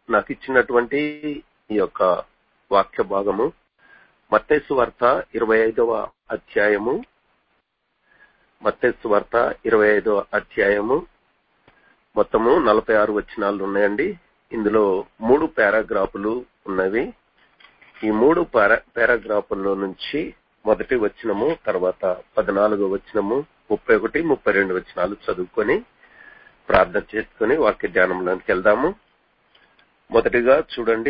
నాకు ఇచ్చినటువంటి ఈ యొక్క వాక్య భాగము మత్తేసు వార్త ఇరవై ఐదవ అధ్యాయము మత్తేసు వార్త ఇరవై ఐదవ అధ్యాయము మొత్తము నలభై ఆరు వచనాలు ఉన్నాయండి ఇందులో మూడు పారాగ్రాఫులు ఉన్నవి ఈ మూడు పారా పారాగ్రాఫుల్లో నుంచి మొదటి వచనము తర్వాత పద్నాలుగో వచనము ముప్పై ఒకటి ముప్పై రెండు వచనాలు చదువుకొని ప్రార్థన చేసుకుని వాక్య ధ్యానంలోకి వెళ్దాము మొదటిగా చూడండి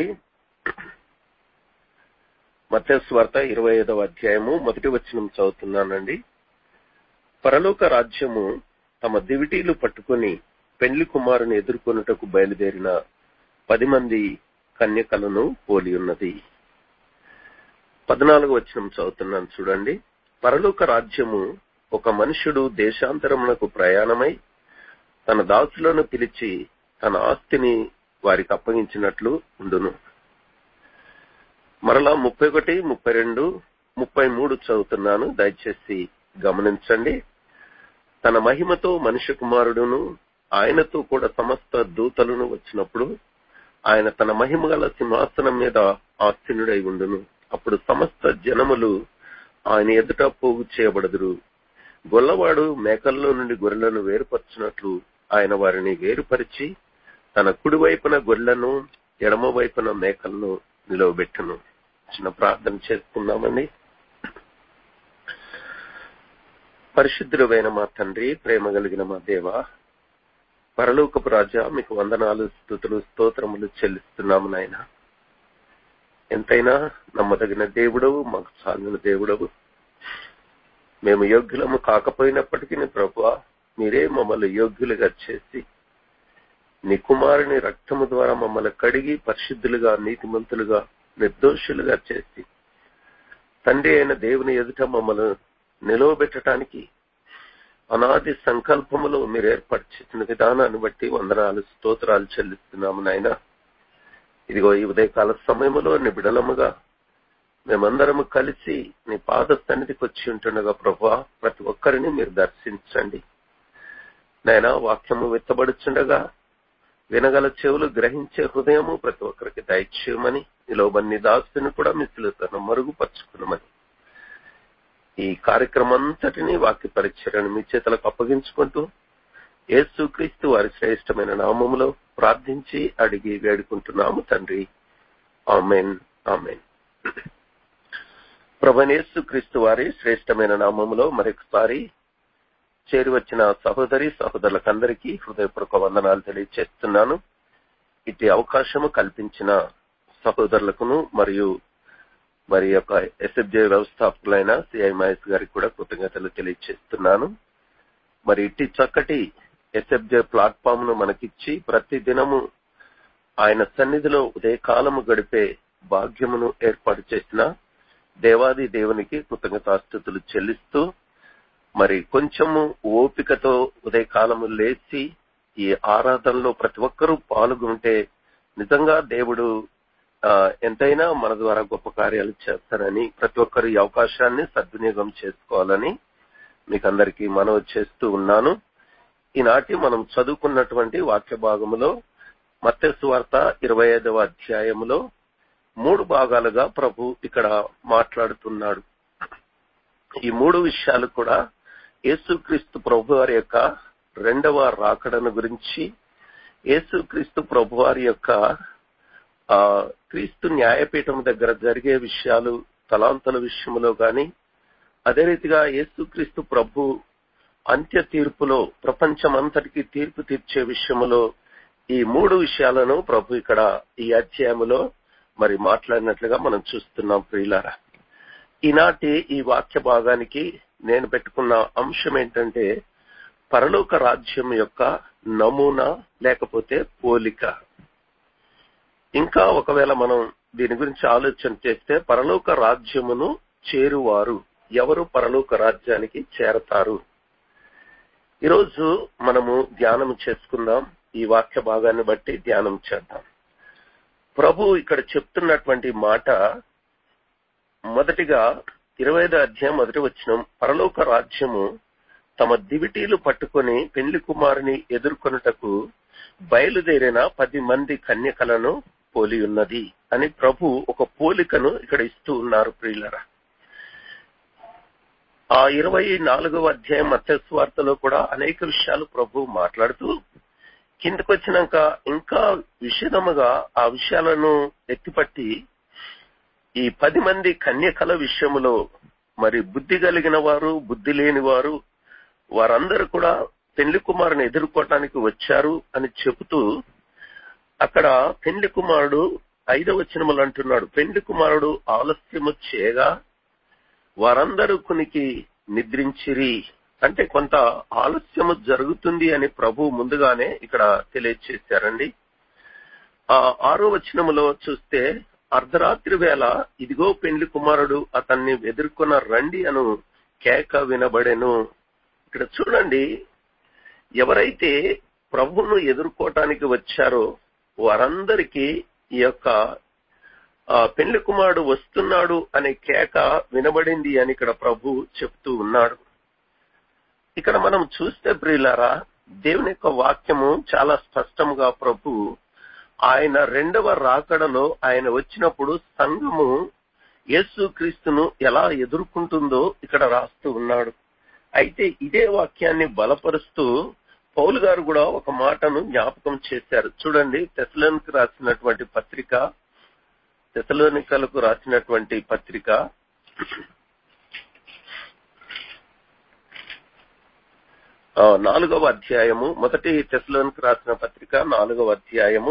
మత్స్వార్త ఇరవై ఐదవ అధ్యాయము మొదటి వచనం చదువుతున్నానండి పరలోక రాజ్యము తమ దివిటీలు పట్టుకుని పెండ్లి కుమారుని ఎదుర్కొనుటకు బయలుదేరిన పది మంది కన్యకలను పోలి ఉన్నది పద్నాలుగు వచనం చదువుతున్నాను చూడండి పరలోక రాజ్యము ఒక మనుషుడు దేశాంతరమునకు ప్రయాణమై తన దాసులను పిలిచి తన ఆస్తిని వారికి అప్పగించినట్లు ఉండును మరలా ముప్పై ఒకటి ముప్పై రెండు ముప్పై మూడు చదువుతున్నాను దయచేసి గమనించండి తన మహిమతో మనుష్య కుమారుడును ఆయనతో కూడా సమస్త దూతలను వచ్చినప్పుడు ఆయన తన మహిమ గల సింహాసనం మీద ఆస్థినుడై ఉండును అప్పుడు సమస్త జనములు ఆయన ఎదుట పోగు చేయబడదురు గొల్లవాడు మేకల్లో నుండి గొర్రెలను వేరుపరచినట్లు ఆయన వారిని వేరుపరిచి తన కుడి వైపున గొర్రెలను ఎడమ వైపున మేకలను నిలవబెట్టును చిన్న ప్రార్థన చేసుకున్నామని పరిశుద్ధుడైన మా తండ్రి ప్రేమ కలిగిన మా దేవ పరలోకపు రాజా మీకు వందనాలు స్థుతులు స్తోత్రములు చెల్లిస్తున్నాము నాయన ఎంతైనా నమ్మదగిన దేవుడవు మాకు సాగిన దేవుడవు మేము యోగ్యులము కాకపోయినప్పటికీ ప్రభు మీరే మమ్మల్ని యోగ్యులుగా చేసి నీ కుమారుని రక్తము ద్వారా మమ్మల్ని కడిగి పరిశుద్ధులుగా నీతిమంతులుగా నిర్దోషులుగా చేసి తండ్రి అయిన దేవుని ఎదుట మమ్మల్ని నిలవబెట్టడానికి అనాది సంకల్పములో మీరు ఏర్పాటు చేసిన విధానాన్ని బట్టి వందనాలు స్తోత్రాలు చెల్లిస్తున్నాము నాయన ఇదిగో ఈ ఉదయకాల సమయంలో నీ బిడలముగా మేమందరము కలిసి నీ పాద సన్నిధికి వచ్చి ఉంటుండగా ప్రభా ప్రతి ఒక్కరిని మీరు దర్శించండి నాయన వాక్యము విత్తబడుచుండగా వినగల చెవులు గ్రహించే హృదయము ప్రతి ఒక్కరికి దయచేయమని నిలోబన్ని దాస్తుని కూడా మిత్రులతో మరుగుపరుచుకున్నామని ఈ కార్యక్రమం అంతటినీ వాక్య పరిచయను మీ చేతులకు అప్పగించుకుంటూ యేసుక్రీస్తు వారి శ్రేష్టమైన నామములో ప్రార్థించి అడిగి వేడుకుంటున్నాము తండ్రి ఆమెన్ ఆమెన్ ప్రభనేసు క్రీస్తు వారి శ్రేష్టమైన నామములో మరొకసారి చేరి వచ్చిన సహోదరి సహోదరులకందరికీ హృదయపూర్వక వందనాలు తెలియజేస్తున్నాను ఇటు అవకాశము కల్పించిన సహోదరులకును మరియు మరి యొక్క ఎస్ఎఫ్జే వ్యవస్థాపకులైన సిఐ మహేష్ గారికి కూడా కృతజ్ఞతలు తెలియజేస్తున్నాను మరి ఇట్టి చక్కటి ఎస్ఎఫ్జే ప్లాట్ఫామ్ ను మనకిచ్చి ప్రతి దినము ఆయన సన్నిధిలో ఉదయకాలము గడిపే భాగ్యమును ఏర్పాటు చేసిన దేవాది దేవునికి కృతజ్ఞతాస్థుతులు చెల్లిస్తూ మరి కొంచెము ఓపికతో ఉదయకాలము లేచి ఈ ఆరాధనలో ప్రతి ఒక్కరూ పాల్గొంటే నిజంగా దేవుడు ఎంతైనా మన ద్వారా గొప్ప కార్యాలు చేస్తారని ప్రతి ఒక్కరు ఈ అవకాశాన్ని సద్వినియోగం చేసుకోవాలని మీకు అందరికీ మనవి చేస్తూ ఉన్నాను ఈనాటి మనం చదువుకున్నటువంటి వాక్య భాగములో మత్స్సు వార్త ఇరవై ఐదవ అధ్యాయములో మూడు భాగాలుగా ప్రభు ఇక్కడ మాట్లాడుతున్నాడు ఈ మూడు విషయాలు కూడా యేసుక్రీస్తు ప్రభు వారి యొక్క రెండవ రాకడను గురించి యేసుక్రీస్తు ప్రభు వారి యొక్క ఆ క్రీస్తు న్యాయపీఠం దగ్గర జరిగే విషయాలు తలాంతల విషయంలో గాని అదే రీతిగా యేసుక్రీస్తు ప్రభు అంత్య తీర్పులో ప్రపంచమంతటికి తీర్పు తీర్చే విషయంలో ఈ మూడు విషయాలను ప్రభు ఇక్కడ ఈ అధ్యాయములో మరి మాట్లాడినట్లుగా మనం చూస్తున్నాం ప్రియులారా ఈనాటి ఈ వాక్య భాగానికి నేను పెట్టుకున్న అంశం ఏంటంటే పరలోక రాజ్యం యొక్క నమూనా లేకపోతే పోలిక ఇంకా ఒకవేళ మనం దీని గురించి ఆలోచన చేస్తే పరలోక రాజ్యమును చేరువారు ఎవరు పరలోక రాజ్యానికి చేరతారు ఈరోజు మనము ధ్యానం చేసుకుందాం ఈ వాక్య భాగాన్ని బట్టి ధ్యానం చేద్దాం ప్రభు ఇక్కడ చెప్తున్నటువంటి మాట మొదటిగా ఇరవై ఐదో అధ్యాయం మొదటి వచ్చిన పరలోక రాజ్యము తమ దివిటీలు పట్టుకొని పెళ్లి కుమారుని ఎదుర్కొనుటకు బయలుదేరిన పది మంది కన్యకలను పోలి ఉన్నది అని ప్రభు ఒక పోలికను ఇక్కడ ఇస్తూ ఉన్నారు ప్రియులరా ఆ ఇరవై నాలుగవ అధ్యాయం మత్స్వార్తలో కూడా అనేక విషయాలు ప్రభు మాట్లాడుతూ కిందకు వచ్చినాక ఇంకా విషదముగా ఆ విషయాలను ఎత్తిపట్టి ఈ పది మంది కన్యకల విషయములో మరి బుద్ధి కలిగిన వారు బుద్ధి లేని వారు వారందరూ కూడా పెళ్లి కుమారుని ఎదుర్కోవటానికి వచ్చారు అని చెబుతూ అక్కడ పెళ్లి కుమారుడు ఐదవ వచనములు అంటున్నాడు పెళ్లి కుమారుడు ఆలస్యము చేయగా వారందరూ కునికి నిద్రించిరి అంటే కొంత ఆలస్యము జరుగుతుంది అని ప్రభు ముందుగానే ఇక్కడ తెలియచేశారండి ఆ ఆరో వచనములో చూస్తే అర్ధరాత్రి వేళ ఇదిగో పెండ్లి కుమారుడు అతన్ని ఎదుర్కొన్న రండి అను కేక వినబడెను ఇక్కడ చూడండి ఎవరైతే ప్రభువును ఎదుర్కోవటానికి వచ్చారో వారందరికీ ఈ యొక్క పెళ్లి కుమారుడు వస్తున్నాడు అనే కేక వినబడింది అని ఇక్కడ ప్రభు చెప్తూ ఉన్నాడు ఇక్కడ మనం చూస్తే ప్రియులారా దేవుని యొక్క వాక్యము చాలా స్పష్టంగా ప్రభు ఆయన రెండవ రాకడలో ఆయన వచ్చినప్పుడు సంఘము యేసు క్రీస్తును ఎలా ఎదుర్కొంటుందో ఇక్కడ రాస్తూ ఉన్నాడు అయితే ఇదే వాక్యాన్ని బలపరుస్తూ పౌలు గారు కూడా ఒక మాటను జ్ఞాపకం చేశారు చూడండి తెసలోనికి రాసినటువంటి పత్రిక తెసలోనికలకు రాసినటువంటి పత్రిక నాలుగవ అధ్యాయము మొదటి తెసలోనికి రాసిన పత్రిక నాలుగవ అధ్యాయము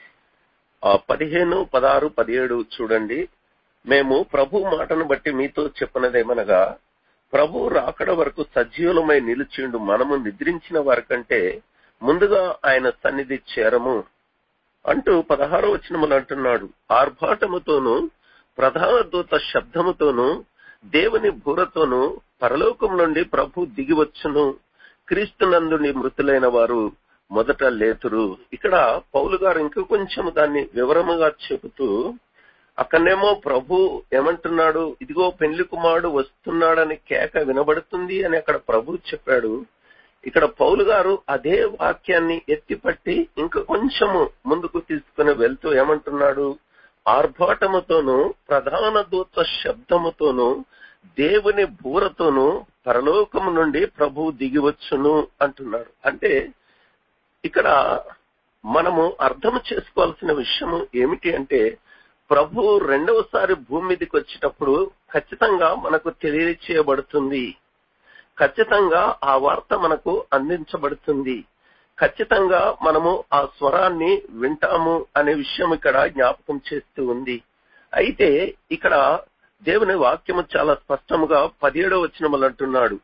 పదిహేను పదహారు పదిహేడు చూడండి మేము ప్రభు మాటను బట్టి మీతో చెప్పినదేమనగా ప్రభు రాకడ వరకు సజీవులమై నిలిచిండు మనము నిద్రించిన వారికంటే ముందుగా ఆయన సన్నిధి చేరము అంటూ పదహారో వచనములు అంటున్నాడు ఆర్భాటముతోనూ ప్రధాన దూత శబ్దముతోనూ దేవుని బూరతోనూ పరలోకం నుండి ప్రభు దిగివచ్చును క్రీస్తునందుని మృతులైన వారు మొదట లేతురు ఇక్కడ పౌలు గారు ఇంకా కొంచెం దాన్ని వివరముగా చెబుతూ అక్కడనేమో ప్రభు ఏమంటున్నాడు ఇదిగో పెళ్లి కుమారుడు వస్తున్నాడని కేక వినబడుతుంది అని అక్కడ ప్రభు చెప్పాడు ఇక్కడ పౌలు గారు అదే వాక్యాన్ని ఎత్తిపట్టి ఇంకా కొంచెము ముందుకు తీసుకుని వెళ్తూ ఏమంటున్నాడు ఆర్భాటముతోనూ ప్రధాన దూత శబ్దముతోనూ దేవుని బూరతోనూ పరలోకము నుండి ప్రభు దిగివచ్చును అంటున్నాడు అంటే ఇక్కడ మనము అర్థం చేసుకోవాల్సిన విషయం ఏమిటి అంటే ప్రభు రెండవసారి భూమి మీదకి వచ్చేటప్పుడు ఖచ్చితంగా మనకు తెలియచేయబడుతుంది ఖచ్చితంగా ఆ వార్త మనకు అందించబడుతుంది ఖచ్చితంగా మనము ఆ స్వరాన్ని వింటాము అనే విషయం ఇక్కడ జ్ఞాపకం చేస్తూ ఉంది అయితే ఇక్కడ దేవుని వాక్యము చాలా స్పష్టముగా పదిహేడవ వచనములు అంటున్నాడు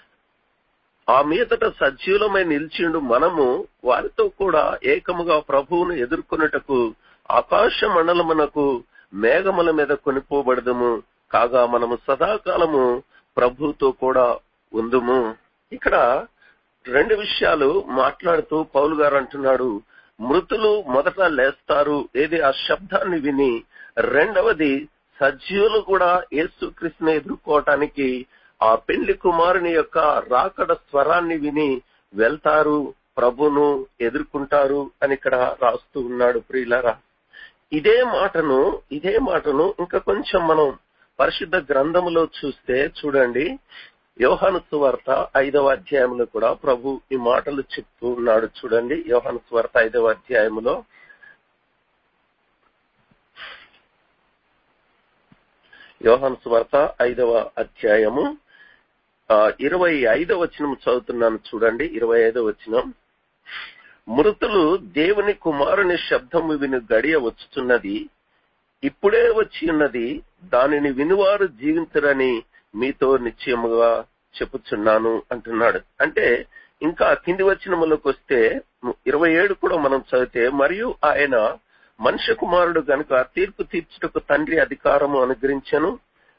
ఆ మీదట సజీవులమై నిలిచిండు మనము వారితో కూడా ఏకముగా ప్రభువును ఎదుర్కొనుటకు ఆకాశ మండలమునకు మేఘముల మీద కొనిపోబడదము కాగా మనము సదాకాలము ప్రభుతో కూడా ఉందుము ఇక్కడ రెండు విషయాలు మాట్లాడుతూ పౌలు గారు అంటున్నాడు మృతులు మొదట లేస్తారు ఏది ఆ శబ్దాన్ని విని రెండవది సజీవులు కూడా యేసుకృష్ణ ఎదుర్కోవటానికి ఆ పెళ్లి కుమారుని యొక్క రాకడ స్వరాన్ని విని వెళ్తారు ప్రభును ఎదుర్కొంటారు అని ఇక్కడ రాస్తూ ఉన్నాడు ప్రియులరా ఇదే మాటను ఇదే మాటను ఇంకా కొంచెం మనం పరిశుద్ధ గ్రంథములో చూస్తే చూడండి యోహాను సువార్త ఐదవ అధ్యాయంలో కూడా ప్రభు ఈ మాటలు చెప్తూ ఉన్నాడు చూడండి యోహాను సువార్త ఐదవ అధ్యాయములో యోహాను సువార్త ఐదవ అధ్యాయము ఇరవై ఐదవ వచనం చదువుతున్నాను చూడండి ఇరవై ఐదవ వచనం మృతులు దేవుని కుమారుని శబ్దము విని గడియ వచ్చుతున్నది ఇప్పుడే వచ్చి ఉన్నది దానిని వినువారు జీవించరని మీతో నిశ్చయముగా చెప్పుచున్నాను అంటున్నాడు అంటే ఇంకా కింది వచ్చినములకు వస్తే ఇరవై ఏడు కూడా మనం చదివితే మరియు ఆయన మనుష్య కుమారుడు గనుక తీర్పు తీర్చుటకు తండ్రి అధికారము అనుగ్రహించను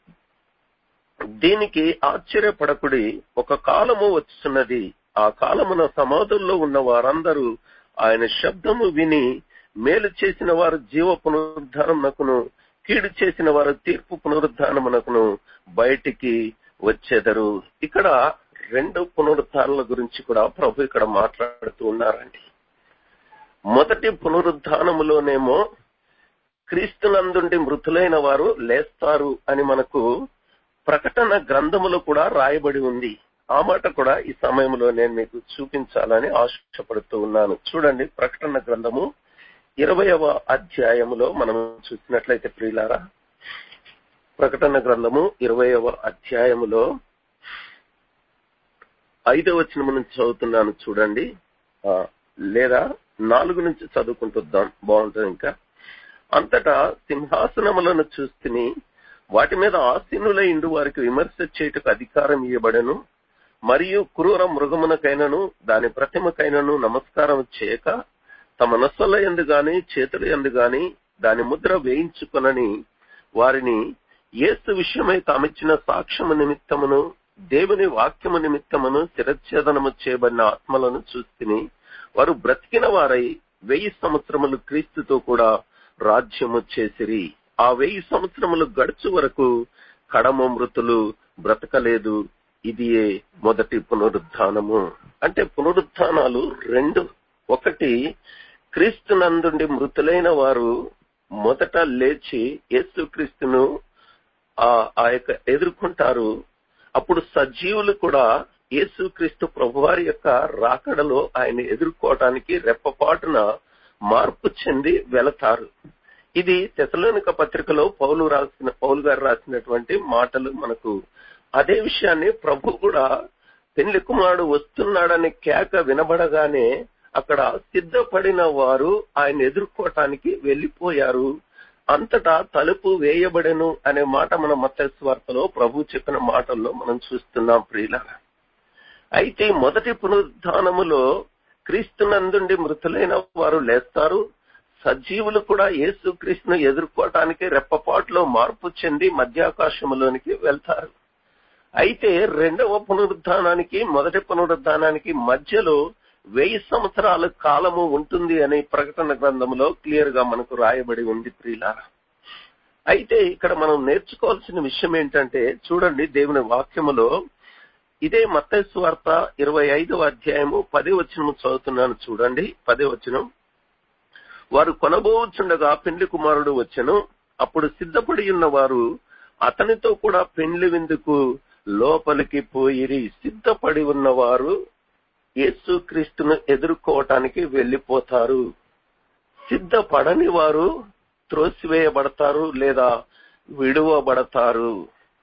దీనికి ఆశ్చర్యపడకుడి ఒక కాలము వచ్చున్నది ఆ కాలమున సమాధుల్లో ఉన్న వారందరూ ఆయన శబ్దము విని మేలు చేసిన వారు జీవ పునరుద్ధానమునకును కీడు చేసిన వారు తీర్పు పునరుద్ధానమునకును బయటికి వచ్చేదరు ఇక్కడ రెండు పునరుద్ధానాల గురించి కూడా ప్రభు ఇక్కడ మాట్లాడుతూ ఉన్నారండి మొదటి పునరుద్ధానములోనేమో క్రీస్తునందుండి మృతులైన వారు లేస్తారు అని మనకు ప్రకటన గ్రంథములో కూడా రాయబడి ఉంది ఆ మాట కూడా ఈ సమయంలో నేను మీకు చూపించాలని ఆశపడుతూ ఉన్నాను చూడండి ప్రకటన గ్రంథము ఇరవయవ అధ్యాయములో మనం చూసినట్లయితే ప్రియులారా ప్రకటన గ్రంథము ఇరవయవ అధ్యాయములో ఐదవ వచనము నుంచి చదువుతున్నాను చూడండి ఆ, లేదా నాలుగు నుంచి చదువుకుంటుద్దాం బాగుంటుంది ఇంకా అంతటా సింహాసనములను చూస్తుని వాటి మీద ఆసీనులై ఇండు వారికి విమర్శ చేయుటకు అధికారం ఇవ్వబడను మరియు క్రూర మృగమునకైనను దాని ప్రతిమకైనను నమస్కారం చేయక తమ నొసల ఎందు గాని చేతుల ఎందు గాని దాని ముద్ర వేయించుకొనని వారిని యేసు విషయమై తామిచ్చిన సాక్ష్యము నిమిత్తమును దేవుని వాక్యము నిమిత్తమును శిరచ్ఛేదనము చేయబడిన ఆత్మలను చూస్తుని వారు బ్రతికిన వారై వెయ్యి సంవత్సరములు క్రీస్తుతో కూడా రాజ్యము చేసిరి ఆ వెయ్యి సంవత్సరములు గడుచు వరకు కడమ మృతులు బ్రతకలేదు ఇదియే మొదటి పునరుద్ధానము అంటే పునరుద్ధానాలు రెండు ఒకటి క్రీస్తునందుండి మృతులైన వారు మొదట లేచి యేసుక్రీస్తును ఆ ఆ యొక్క ఎదుర్కొంటారు అప్పుడు సజీవులు కూడా యేసుక్రీస్తు ప్రభువారి యొక్క రాకడలో ఆయన ఎదుర్కోవటానికి రెప్పపాటున మార్పు చెంది వెళతారు ఇది తెసలోనిక పత్రికలో పౌలు రాసిన పౌలు గారు రాసినటువంటి మాటలు మనకు అదే విషయాన్ని ప్రభు కూడా పెళ్లి కుమారుడు వస్తున్నాడని కేక వినబడగానే అక్కడ సిద్ధపడిన వారు ఆయన ఎదుర్కోవటానికి వెళ్లిపోయారు అంతటా తలుపు వేయబడెను అనే మాట మన మత్స్వార్తలో ప్రభు చెప్పిన మాటల్లో మనం చూస్తున్నాం ప్రియుల అయితే మొదటి పునరుద్ధానములో క్రీస్తునందుండి మృతులైన వారు లేస్తారు సజీవులు కూడా యేసు క్రీస్తును ఎదుర్కోవటానికి రెప్పపాటులో మార్పు చెంది మధ్యాకాశములోనికి వెళ్తారు అయితే రెండవ పునరుద్ధానానికి మొదటి పునరుద్ధానానికి మధ్యలో వెయ్యి సంవత్సరాల కాలము ఉంటుంది అని ప్రకటన గ్రంథంలో క్లియర్ గా మనకు రాయబడి ఉంది ప్రియులారా అయితే ఇక్కడ మనం నేర్చుకోవాల్సిన విషయం ఏంటంటే చూడండి దేవుని వాక్యములో ఇదే మత్తయి వార్త ఇరవై ఐదవ అధ్యాయము పదే వచనము చదువుతున్నాను చూడండి పదే వచనం వారు కొనబోచుండగా పెండ్లి కుమారుడు వచ్చెను అప్పుడు సిద్ధపడి ఉన్న వారు అతనితో కూడా పెండ్లి విందుకు లోపలికి పోయిరి సిద్ధపడి ఉన్నవారు యేసు క్రీస్తును ఎదుర్కోవటానికి వెళ్లిపోతారు సిద్ధపడని వారు త్రోసివేయబడతారు లేదా విడువబడతారు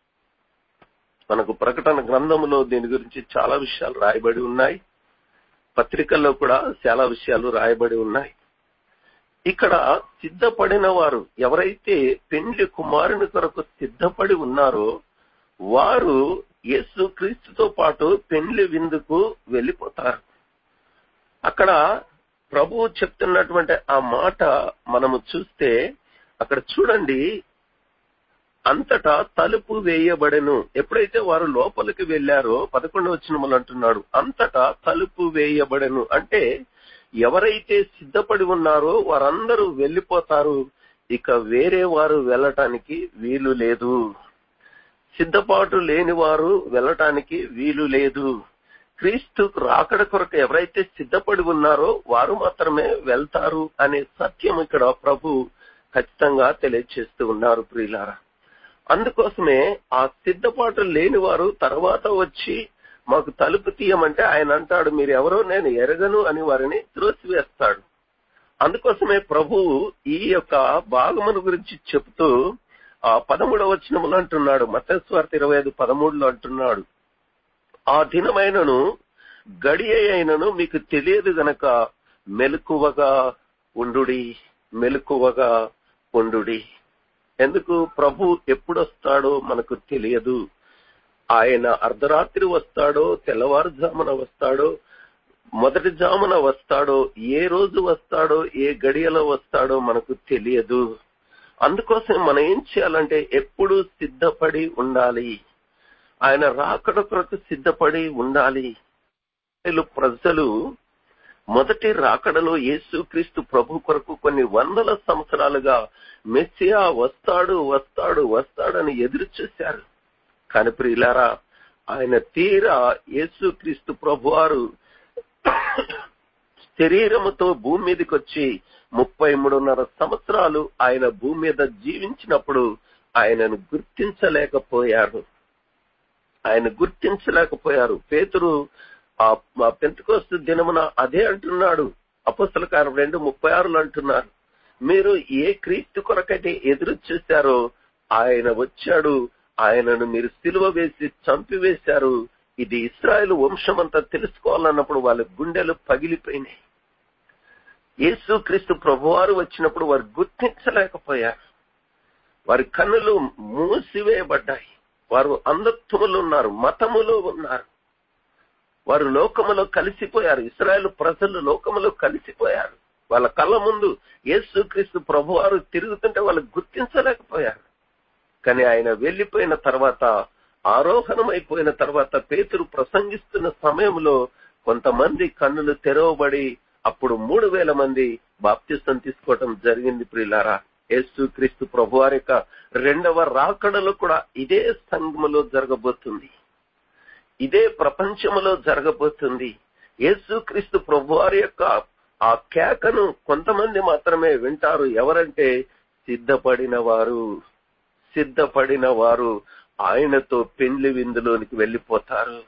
మనకు ప్రకటన గ్రంథములో దీని గురించి చాలా విషయాలు రాయబడి ఉన్నాయి పత్రికల్లో కూడా చాలా విషయాలు రాయబడి ఉన్నాయి ఇక్కడ సిద్ధపడిన వారు ఎవరైతే పెండ్లి కుమారుని కొరకు సిద్ధపడి ఉన్నారో వారు యేసు క్రీస్తుతో పాటు పెండ్లి విందుకు వెళ్లిపోతారు అక్కడ ప్రభువు చెప్తున్నటువంటి ఆ మాట మనము చూస్తే అక్కడ చూడండి అంతటా తలుపు వేయబడెను ఎప్పుడైతే వారు లోపలికి వెళ్లారో పదకొండవ వచనములు అంటున్నాడు అంతటా తలుపు వేయబడెను అంటే ఎవరైతే సిద్ధపడి ఉన్నారో వారందరూ వెళ్లిపోతారు ఇక వేరే వారు వెళ్ళటానికి వీలు లేదు సిద్ధపాటు లేని వారు వెళ్ళటానికి వీలు లేదు క్రీస్తు రాకడ కొరకు ఎవరైతే సిద్ధపడి ఉన్నారో వారు మాత్రమే వెళ్తారు అనే సత్యం ఇక్కడ ప్రభు ఖచ్చితంగా తెలియజేస్తూ ఉన్నారు ప్రియులారా అందుకోసమే ఆ సిద్ధపాటు లేని వారు తర్వాత వచ్చి మాకు తలుపు తీయమంటే ఆయన అంటాడు మీరు ఎవరో నేను ఎరగను అని వారిని త్రోసివేస్తాడు అందుకోసమే ప్రభువు ఈ యొక్క భాగమును గురించి చెప్తూ ఆ పదమూడవ వచనములు అంటున్నాడు మతస్వార్థ ఇరవై ఐదు పదమూడులో అంటున్నాడు ఆ దినమైనను గడియ అయినను మీకు తెలియదు గనక మెలకువగా ఉండుడి మెలకువగా ఉండుడి ఎందుకు ప్రభు ఎప్పుడొస్తాడో మనకు తెలియదు ఆయన అర్ధరాత్రి వస్తాడో తెల్లవారుజామున వస్తాడో మొదటి జామున వస్తాడో ఏ రోజు వస్తాడో ఏ గడియలో వస్తాడో మనకు తెలియదు అందుకోసం మనం ఏం చేయాలంటే ఎప్పుడు సిద్ధపడి ఉండాలి ఆయన రాకడ కొరకు సిద్ధపడి ఉండాలి ప్రజలు మొదటి రాకడలో యేసుక్రీస్తు ప్రభు కొరకు కొన్ని వందల సంవత్సరాలుగా మెస్సియా వస్తాడు వస్తాడు వస్తాడని ఎదురు చూశారు కాని ప్రియులారా ఆయన తీరా యేసుక్రీస్తు ప్రభువారు శరీరముతో భూమి మీదకి వచ్చి ముప్పై మూడున్నర సంవత్సరాలు ఆయన భూమి మీద జీవించినప్పుడు ఆయనను గుర్తించలేకపోయారు ఆయన గుర్తించలేకపోయారు పేతురు ఆ పెంతకోస్తు దినమున అదే అంటున్నాడు అపస్తుల కారం రెండు ముప్పై ఆరులు అంటున్నారు మీరు ఏ క్రీస్తు కొరకైతే ఎదురు చూశారో ఆయన వచ్చాడు ఆయనను మీరు సిలువ వేసి చంపివేశారు ఇది ఇస్రాయేల్ వంశం అంతా తెలుసుకోవాలన్నప్పుడు వాళ్ళ గుండెలు పగిలిపోయినాయి యేసు క్రీస్తు ప్రభువారు వచ్చినప్పుడు వారు గుర్తించలేకపోయారు వారి కన్నులు మూసివేయబడ్డాయి వారు అంధత్వములు ఉన్నారు మతములో ఉన్నారు వారు లోకములో కలిసిపోయారు ఇస్రాయేల్ ప్రజలు లోకములో కలిసిపోయారు వాళ్ళ కళ్ళ ముందు యేసు క్రీస్తు ప్రభువారు తిరుగుతుంటే వాళ్ళు గుర్తించలేకపోయారు కానీ ఆయన వెళ్లిపోయిన తర్వాత ఆరోహణమైపోయిన తర్వాత పేతురు ప్రసంగిస్తున్న సమయంలో కొంతమంది కన్నులు తెరవబడి అప్పుడు మూడు వేల మంది బాప్తిస్తం తీసుకోవటం జరిగింది ప్రియులారా యేసు క్రీస్తు ప్రభువారి యొక్క రెండవ రాకడలో కూడా ఇదే సంఘములో జరగబోతుంది ఇదే ప్రపంచములో జరగబోతుంది యేసు క్రీస్తు ప్రభువారి యొక్క ఆ కేకను కొంతమంది మాత్రమే వింటారు ఎవరంటే సిద్ధపడిన వారు సిద్ధపడిన వారు ఆయనతో పెండ్లి విందులోనికి వెళ్లిపోతారు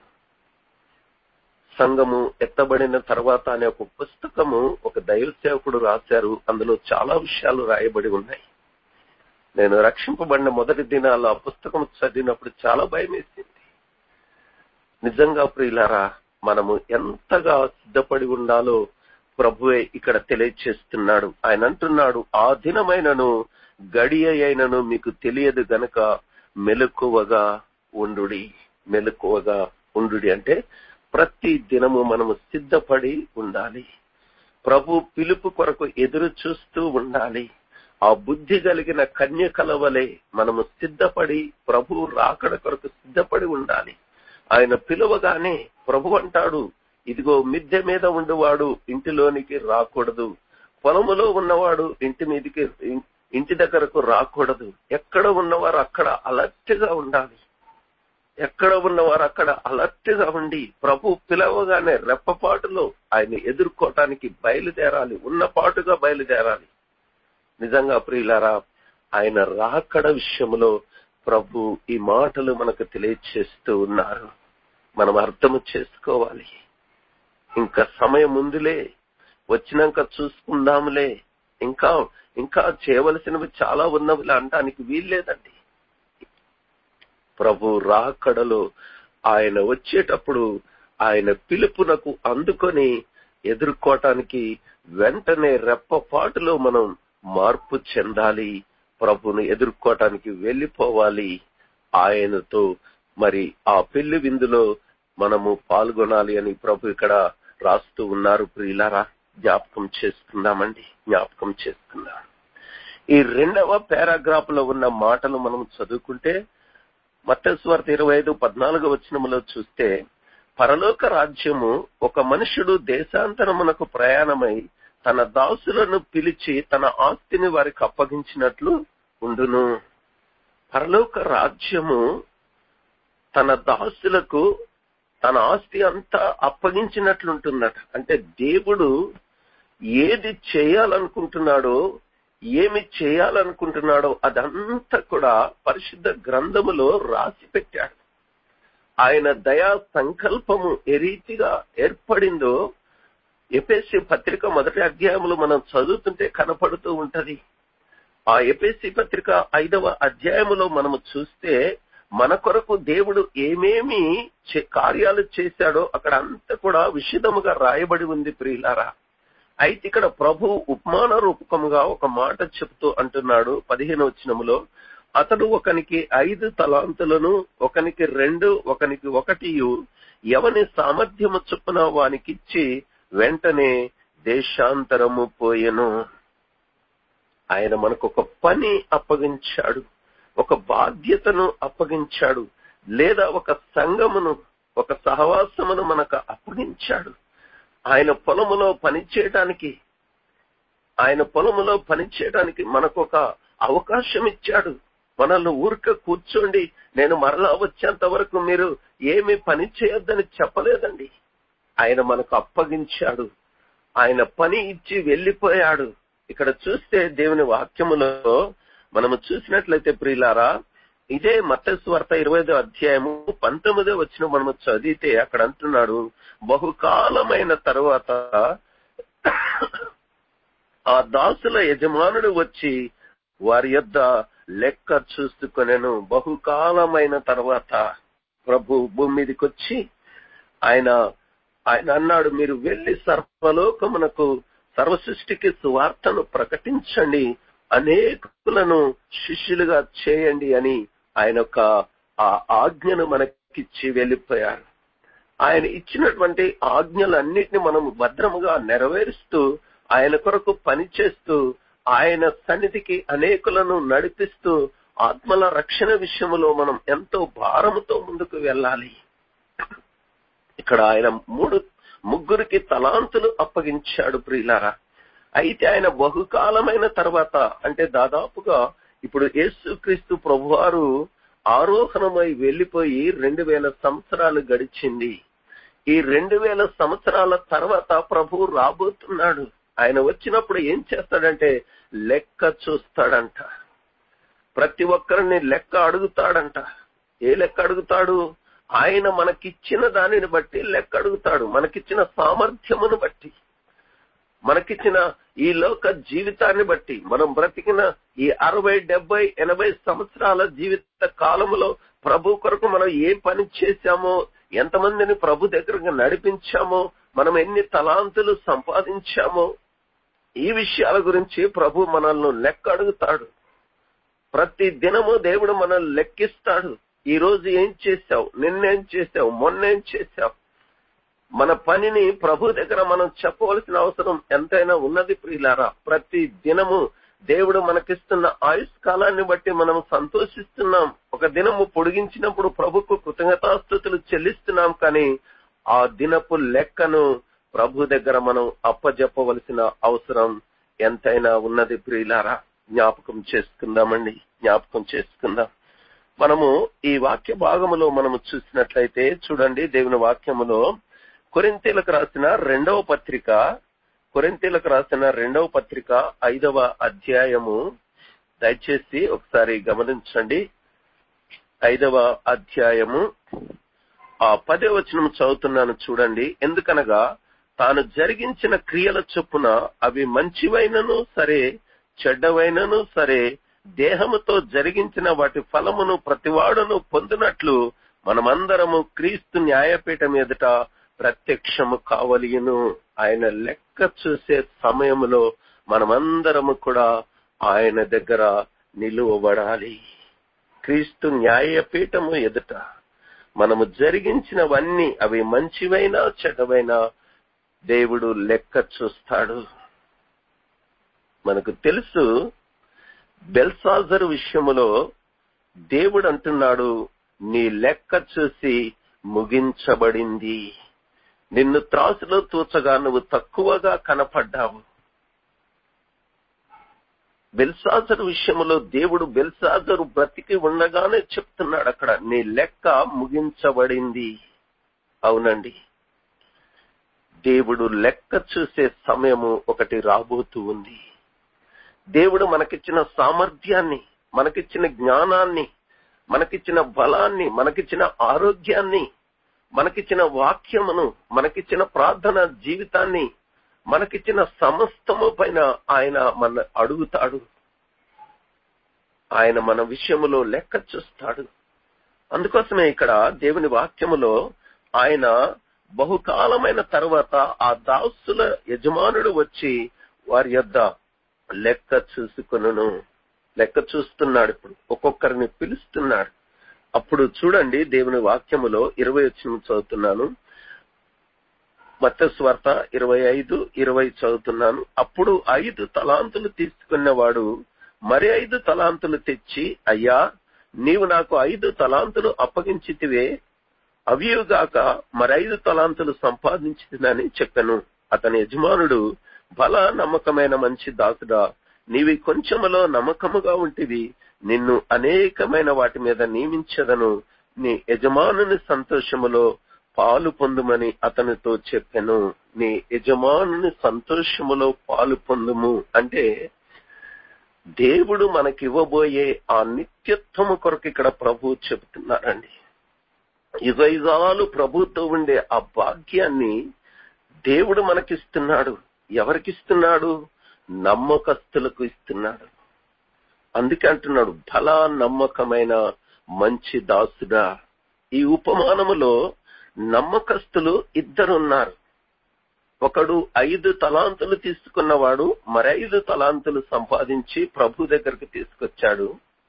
సంఘము ఎత్తబడిన తర్వాత అనే ఒక పుస్తకము ఒక దైవ సేవకుడు రాశారు అందులో చాలా విషయాలు రాయబడి ఉన్నాయి నేను రక్షింపబడిన మొదటి దినాల్లో ఆ పుస్తకం చదివినప్పుడు చాలా భయం వేసింది నిజంగా ప్రియులారా మనము ఎంతగా సిద్ధపడి ఉండాలో ప్రభువే ఇక్కడ తెలియచేస్తున్నాడు ఆయన అంటున్నాడు ఆ దినమైనను గడియ అయినను మీకు తెలియదు గనక మెలకువగా ఉండుడి మెలకువగా ఉండుడి అంటే ప్రతి దినము మనము సిద్ధపడి ఉండాలి ప్రభు పిలుపు కొరకు ఎదురు చూస్తూ ఉండాలి ఆ బుద్ధి కలిగిన కన్యకల వలె మనము సిద్ధపడి ప్రభు రాకడ కొరకు సిద్ధపడి ఉండాలి ఆయన పిలువగానే ప్రభు అంటాడు ఇదిగో మిద్దె మీద ఉండేవాడు ఇంటిలోనికి రాకూడదు పొలములో ఉన్నవాడు ఇంటి మీదికి ఇంటి దగ్గరకు రాకూడదు ఎక్కడ ఉన్నవారు అక్కడ అలర్ట్ గా ఉండాలి ఎక్కడ ఉన్నవారు అక్కడ అలర్ట్ గా ఉండి ప్రభు పిలవగానే రెప్పపాటులో ఆయన ఎదుర్కోవటానికి బయలుదేరాలి ఉన్నపాటుగా బయలుదేరాలి నిజంగా ప్రియులారా ఆయన రాకడ విషయంలో ప్రభు ఈ మాటలు మనకు తెలియచేస్తూ ఉన్నారు మనం అర్థం చేసుకోవాలి ఇంకా సమయం ముందులే వచ్చినాక చూసుకుందాంలే ఇంకా ఇంకా చేయవలసినవి చాలా ఉన్నవి అనడానికి వీల్లేదండి ప్రభు రాకడలో ఆయన వచ్చేటప్పుడు ఆయన పిలుపునకు అందుకొని ఎదుర్కోవటానికి వెంటనే రెప్పపాటులో మనం మార్పు చెందాలి ప్రభును ఎదుర్కోవటానికి వెళ్లిపోవాలి ఆయనతో మరి ఆ పెళ్లి విందులో మనము పాల్గొనాలి అని ప్రభు ఇక్కడ రాస్తూ ఉన్నారు ప్రియులారా జ్ఞాపకం చేసుకుందామండి జ్ఞాపకం చేసుకుందాం ఈ రెండవ పారాగ్రాఫ్ లో ఉన్న మాటలు మనం చదువుకుంటే మత్తస్వార్త ఇరవై ఐదు పద్నాలుగు వచనములో చూస్తే పరలోక రాజ్యము ఒక మనుషుడు దేశాంతరమునకు ప్రయాణమై తన దాసులను పిలిచి తన ఆస్తిని వారికి అప్పగించినట్లు ఉండును పరలోక రాజ్యము తన దాసులకు తన ఆస్తి అంతా అప్పగించినట్లుంటుందట అంటే దేవుడు ఏది చేయాలనుకుంటున్నాడో ఏమి చేయాలనుకుంటున్నాడో అదంతా కూడా పరిశుద్ధ గ్రంథములో రాసి పెట్టాడు ఆయన దయా సంకల్పము ఏ రీతిగా ఏర్పడిందో ఎపిఎస్సి పత్రిక మొదటి అధ్యాయంలో మనం చదువుతుంటే కనపడుతూ ఉంటది ఆ ఎపిఎస్సి పత్రిక ఐదవ అధ్యాయములో మనము చూస్తే మన కొరకు దేవుడు ఏమేమి కార్యాలు చేశాడో అక్కడ అంతా కూడా విషిదముగా రాయబడి ఉంది ప్రియులారా అయితే ఇక్కడ ప్రభు ఉపమాన రూపకముగా ఒక మాట చెప్తూ అంటున్నాడు పదిహేను వచనములో అతడు ఒకనికి ఐదు తలాంతులను ఒకనికి రెండు ఒకనికి ఒకటి ఎవని సామర్థ్యము చొప్పున వానికిచ్చి వెంటనే దేశాంతరము పోయెను ఆయన మనకు ఒక పని అప్పగించాడు ఒక బాధ్యతను అప్పగించాడు లేదా ఒక సంఘమును ఒక సహవాసమును మనకు అప్పగించాడు ఆయన పొలములో పనిచేయడానికి ఆయన పొలములో పనిచేయడానికి మనకు ఒక అవకాశం ఇచ్చాడు మనల్ని ఊరిక కూర్చోండి నేను మరలా వచ్చేంత వరకు మీరు ఏమి పని చేయొద్దని చెప్పలేదండి ఆయన మనకు అప్పగించాడు ఆయన పని ఇచ్చి వెళ్లిపోయాడు ఇక్కడ చూస్తే దేవుని వాక్యములో మనము చూసినట్లయితే ప్రియులారా ఇదే మతస్వార్త ఇరవై ఐదో అధ్యాయము పంతొమ్మిదో వచ్చిన మనము చదివితే అక్కడ అంటున్నాడు బహుకాలమైన తరువాత ఆ దాసుల యజమానుడు వచ్చి వారి యొద్ద లెక్క చూసుకొనెను బహుకాలమైన తర్వాత ప్రభు భూమి మీదకి వచ్చి ఆయన ఆయన అన్నాడు మీరు వెళ్లి సర్వలోకమునకు సర్వ సృష్టికి సువార్తను ప్రకటించండి అనేకులను శిష్యులుగా చేయండి అని ఆయన ఒక ఆ ఆజ్ఞను మనకిచ్చి వెళ్ళిపోయారు ఆయన ఇచ్చినటువంటి ఆజ్ఞలన్నిటిని మనం భద్రముగా నెరవేరుస్తూ ఆయన కొరకు పనిచేస్తూ ఆయన సన్నిధికి అనేకులను నడిపిస్తూ ఆత్మల రక్షణ విషయంలో మనం ఎంతో భారముతో ముందుకు వెళ్ళాలి ఇక్కడ ఆయన మూడు ముగ్గురికి తలాంతులు అప్పగించాడు ప్రియులారా అయితే ఆయన బహుకాలమైన తర్వాత అంటే దాదాపుగా ఇప్పుడు యేసుక్రీస్తు ప్రభువారు ఆరోహణమై వెళ్లిపోయి రెండు వేల సంవత్సరాలు గడిచింది ఈ రెండు వేల సంవత్సరాల తర్వాత ప్రభు రాబోతున్నాడు ఆయన వచ్చినప్పుడు ఏం చేస్తాడంటే లెక్క చూస్తాడంట ప్రతి ఒక్కరిని లెక్క అడుగుతాడంట ఏ లెక్క అడుగుతాడు ఆయన మనకిచ్చిన దానిని బట్టి లెక్క అడుగుతాడు మనకిచ్చిన సామర్థ్యమును బట్టి మనకిచ్చిన ఈ లోక జీవితాన్ని బట్టి మనం బ్రతికిన ఈ అరవై డెబ్బై ఎనభై సంవత్సరాల జీవిత కాలంలో ప్రభు కొరకు మనం ఏ పని చేశామో ఎంతమందిని ప్రభు దగ్గరకు నడిపించామో మనం ఎన్ని తలాంతులు సంపాదించామో ఈ విషయాల గురించి ప్రభు మనల్ని లెక్క అడుగుతాడు ప్రతి దినము దేవుడు మనల్ని లెక్కిస్తాడు ఈ రోజు ఏం చేశావు నిన్నేం చేశావు మొన్నేం చేశావు మన పనిని ప్రభు దగ్గర మనం చెప్పవలసిన అవసరం ఎంతైనా ఉన్నది ప్రియులారా ప్రతి దినము దేవుడు మనకిస్తున్న ఆయుష్ కాలాన్ని బట్టి మనం సంతోషిస్తున్నాం ఒక దినము పొడిగించినప్పుడు ప్రభుకు కృతజ్ఞతాస్థుతులు చెల్లిస్తున్నాం కానీ ఆ దినపు లెక్కను ప్రభు దగ్గర మనం అప్పజెప్పవలసిన అవసరం ఎంతైనా ఉన్నది ప్రియులారా జ్ఞాపకం చేసుకుందామండి జ్ఞాపకం చేసుకుందాం మనము ఈ వాక్య భాగములో మనము చూసినట్లయితే చూడండి దేవుని వాక్యములో కొరింతీలకు రాసిన రెండవ పత్రిక కొరింతీలకు రాసిన రెండవ పత్రిక ఐదవ అధ్యాయము దయచేసి ఒకసారి గమనించండి ఐదవ అధ్యాయము ఆ పదే వచనం చదువుతున్నాను చూడండి ఎందుకనగా తాను జరిగించిన క్రియల చొప్పున అవి మంచివైనను సరే చెడ్డవైనను సరే దేహముతో జరిగించిన వాటి ఫలమును ప్రతివాడును పొందినట్లు మనమందరము క్రీస్తు న్యాయపీఠం ఎదుట ప్రత్యక్షము కావలియును ఆయన లెక్క చూసే సమయములో మనమందరము కూడా ఆయన దగ్గర నిలువబడాలి క్రీస్తు న్యాయపీఠము ఎదుట మనము జరిగించినవన్నీ అవి మంచివైనా చెడ్డవైనా దేవుడు లెక్క చూస్తాడు మనకు తెలుసు బెల్సాజర్ విషయములో దేవుడు అంటున్నాడు నీ లెక్క చూసి ముగించబడింది నిన్ను త్రాసులో తూచగా నువ్వు తక్కువగా కనపడ్డావు బెల్సాజరు విషయంలో దేవుడు బెల్సాజరు బ్రతికి ఉండగానే చెప్తున్నాడు అక్కడ నీ లెక్క ముగించబడింది అవునండి దేవుడు లెక్క చూసే సమయము ఒకటి రాబోతూ ఉంది దేవుడు మనకిచ్చిన సామర్థ్యాన్ని మనకిచ్చిన జ్ఞానాన్ని మనకిచ్చిన బలాన్ని మనకిచ్చిన ఆరోగ్యాన్ని మనకిచ్చిన వాక్యమును మనకిచ్చిన ప్రార్థన జీవితాన్ని మనకిచ్చిన సమస్తము పైన ఆయన మన అడుగుతాడు ఆయన మన విషయములో లెక్క చూస్తాడు అందుకోసమే ఇక్కడ దేవుని వాక్యములో ఆయన బహుకాలమైన తర్వాత ఆ దాసుల యజమానుడు వచ్చి వారి యొద్ద లెక్క చూసుకును లెక్క చూస్తున్నాడు ఇప్పుడు ఒక్కొక్కరిని పిలుస్తున్నాడు అప్పుడు చూడండి దేవుని వాక్యములో ఇరవై వచ్చిన చదువుతున్నాను మత్స్వార్త ఇరవై ఐదు ఇరవై చదువుతున్నాను అప్పుడు ఐదు తలాంతులు తీసుకున్నవాడు మరి ఐదు తలాంతులు తెచ్చి అయ్యా నీవు నాకు ఐదు తలాంతులు అప్పగించితివే అవియుగాక మరైదు తలాంతులు సంపాదించిందని చెప్పాను అతని యజమానుడు బల నమ్మకమైన మంచి దాసుడా నీవి కొంచెములో నమ్మకముగా ఉంటివి నిన్ను అనేకమైన వాటి మీద నియమించదను నీ యజమానుని సంతోషములో పాలు పొందుమని అతనితో చెప్పాను నీ యజమానుని సంతోషములో పాలు పొందుము అంటే దేవుడు మనకి ఇవ్వబోయే ఆ నిత్యత్వము కొరకు ఇక్కడ ప్రభు చెబుతున్నారండి యుగయుగాలు ప్రభుతో ఉండే ఆ భాగ్యాన్ని దేవుడు మనకిస్తున్నాడు ఎవరికిస్తున్నాడు నమ్మకస్తులకు ఇస్తున్నాడు అందుకే అంటున్నాడు బలా నమ్మకమైన మంచి దాసుడా ఈ ఉపమానములో నమ్మకస్తులు ఇద్దరున్నారు ఒకడు ఐదు తలాంతులు తీసుకున్నవాడు మరైదు తలాంతులు సంపాదించి ప్రభు దగ్గరకు తీసుకొచ్చాడు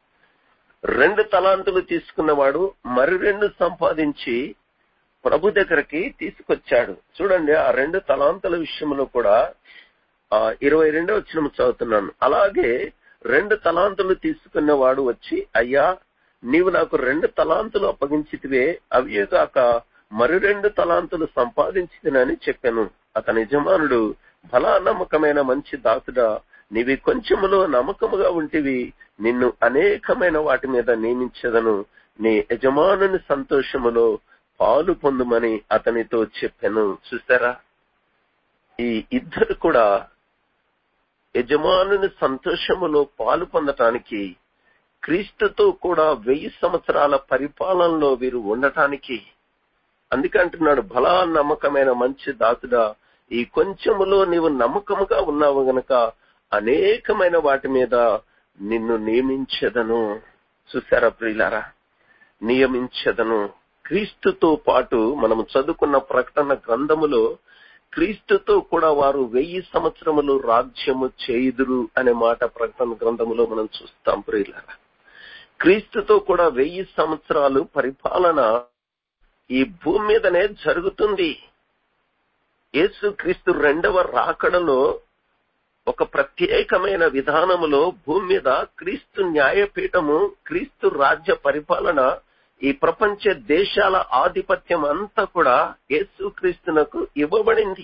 రెండు తలాంతులు తీసుకున్నవాడు మరి రెండు సంపాదించి ప్రభు దగ్గరికి తీసుకొచ్చాడు చూడండి ఆ రెండు తలాంతుల విషయంలో కూడా ఆ ఇరవై రెండో వచ్చిన చదువుతున్నాను అలాగే రెండు తలాంతులు తీసుకున్నవాడు వచ్చి అయ్యా నీవు నాకు రెండు తలాంతులు అప్పగించితివే అవి కాక మరి రెండు తలాంతులు సంపాదించినని చెప్పాను అతని యజమానుడు బలా నమ్మకమైన మంచి దాసుడా నీవి కొంచెములో నమ్మకముగా ఉంటివి నిన్ను అనేకమైన వాటి మీద నియమించదను నీ యజమానుని సంతోషములో పాలు పొందుమని అతనితో చెప్పాను చూసారా ఈ ఇద్దరు కూడా యజమానుని సంతోషములో పాలు పొందటానికి క్రీస్తుతో కూడా వెయ్యి సంవత్సరాల పరిపాలనలో వీరు ఉండటానికి అందుకంటున్నాడు బలా నమ్మకమైన మంచి దాసుడా ఈ కొంచెములో నీవు నమ్మకముగా ఉన్నావు గనక అనేకమైన వాటి మీద నిన్ను నియమించదను చూసారా ప్రియులారా నియమించదను క్రీస్తుతో పాటు మనం చదువుకున్న ప్రకటన గ్రంథములో క్రీస్తుతో కూడా వారు వెయ్యి సంవత్సరములు రాజ్యము చేయుదురు అనే మాట ప్రకటన గ్రంథములో మనం చూస్తాం ప్రియులారా క్రీస్తుతో కూడా వెయ్యి సంవత్సరాలు పరిపాలన ఈ భూమి మీదనే జరుగుతుంది యేసు క్రీస్తు రెండవ రాకడలో ఒక ప్రత్యేకమైన విధానములో భూమి మీద క్రీస్తు న్యాయపీఠము క్రీస్తు రాజ్య పరిపాలన ఈ ప్రపంచ దేశాల ఆధిపత్యం అంతా కూడా యేసు క్రీస్తునకు ఇవ్వబడింది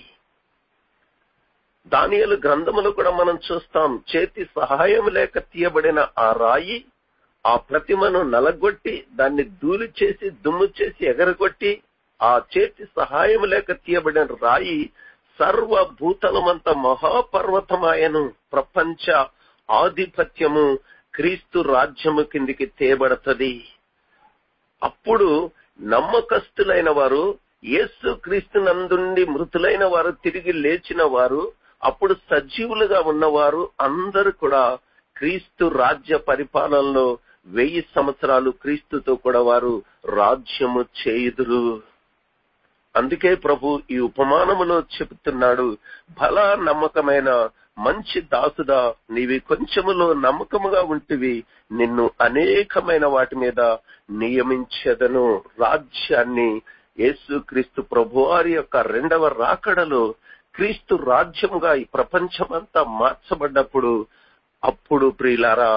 దానియలు గ్రంథములు కూడా మనం చూస్తాం చేతి సహాయం లేక తీయబడిన ఆ రాయి ఆ ప్రతిమను నలగొట్టి దాన్ని ధూళి చేసి దుమ్ము చేసి ఎగరగొట్టి ఆ చేతి సహాయం లేక తీయబడిన రాయి సర్వభూతలమంత మహాపర్వతమాయను ప్రపంచ ఆధిపత్యము క్రీస్తు రాజ్యము కిందికి తేబడతది అప్పుడు నమ్మకస్తులైన వారు యేసు క్రీస్తు నందుండి మృతులైన వారు తిరిగి లేచిన వారు అప్పుడు సజీవులుగా ఉన్నవారు అందరూ కూడా క్రీస్తు రాజ్య పరిపాలనలో వెయ్యి సంవత్సరాలు క్రీస్తుతో కూడా వారు రాజ్యము చేయుదురు అందుకే ప్రభు ఈ ఉపమానములో చెబుతున్నాడు బల నమ్మకమైన మంచి దాసుడా నీవి కొంచెములో నమ్మకముగా ఉంటివి నిన్ను అనేకమైన వాటి మీద నియమించదను రాజ్యాన్ని యేసు క్రీస్తు ప్రభువారి యొక్క రెండవ రాకడలో క్రీస్తు రాజ్యముగా ఈ ప్రపంచమంతా మార్చబడ్డప్పుడు అప్పుడు ప్రియులారా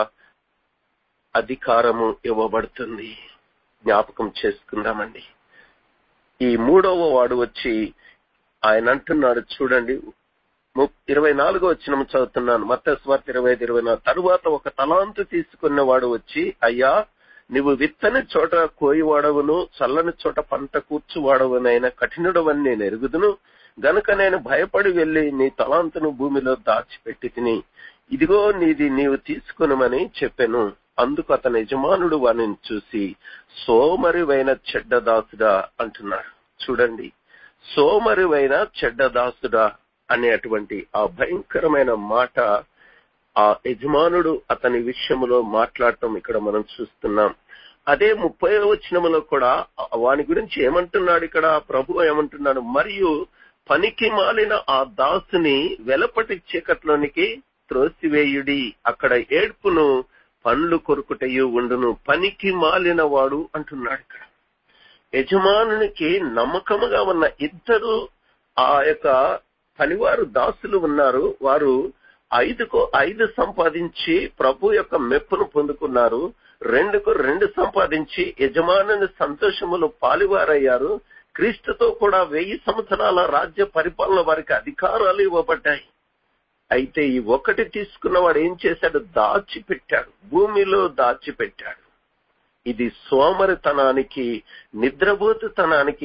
అధికారము ఇవ్వబడుతుంది జ్ఞాపకం చేసుకుందామండి ఈ మూడవ వాడు వచ్చి ఆయన అంటున్నాడు చూడండి ఇరవై నాలుగో వచ్చిన చదువుతున్నాను మత స్వార్థ ఇరవై ఐదు ఇరవై నాలుగు తరువాత ఒక తలాంతు తీసుకున్నవాడు వచ్చి అయ్యా నువ్వు విత్తని చోట కోయివాడవును చల్లని చోట పంట కూర్చువాడవునైన కఠినుడవని నేను ఎరుగుదును గనుక నేను భయపడి వెళ్లి నీ తలాంతును భూమిలో దాచిపెట్టి తిని ఇదిగో నీది నీవు తీసుకునమని చెప్పాను అందుకు అతని యజమానుడు వారిని చూసి సోమరివైన చెడ్డదాసుడా అంటున్నాడు చూడండి సోమరివైన చెడ్డదాసుడా అనేటువంటి ఆ భయంకరమైన మాట ఆ యజమానుడు అతని విషయములో మాట్లాడటం ఇక్కడ మనం చూస్తున్నాం అదే ముప్పై వచనములో కూడా వాని గురించి ఏమంటున్నాడు ఇక్కడ ప్రభు ఏమంటున్నాడు మరియు పనికి మాలిన ఆ దాసుని వెలపటి చీకట్లోనికి త్రోసివేయుడి అక్కడ ఏడ్పును పండ్లు కొరుకుటయు ఉండును పనికి మాలిన వాడు అంటున్నాడు ఇక్కడ యజమానునికి నమ్మకముగా ఉన్న ఇద్దరు ఆ యొక్క పనివారు దాసులు ఉన్నారు వారు ఐదుకు ఐదు సంపాదించి ప్రభు యొక్క మెప్పును పొందుకున్నారు రెండుకు రెండు సంపాదించి యజమానుని సంతోషములు పాలివారయ్యారు క్రీస్తుతో కూడా వెయ్యి సంవత్సరాల రాజ్య పరిపాలన వారికి అధికారాలు ఇవ్వబడ్డాయి అయితే ఈ ఒకటి తీసుకున్నవాడు ఏం చేశాడు దాచిపెట్టాడు భూమిలో దాచిపెట్టాడు ఇది సోమరితనానికి నిద్రబోతుతనానికి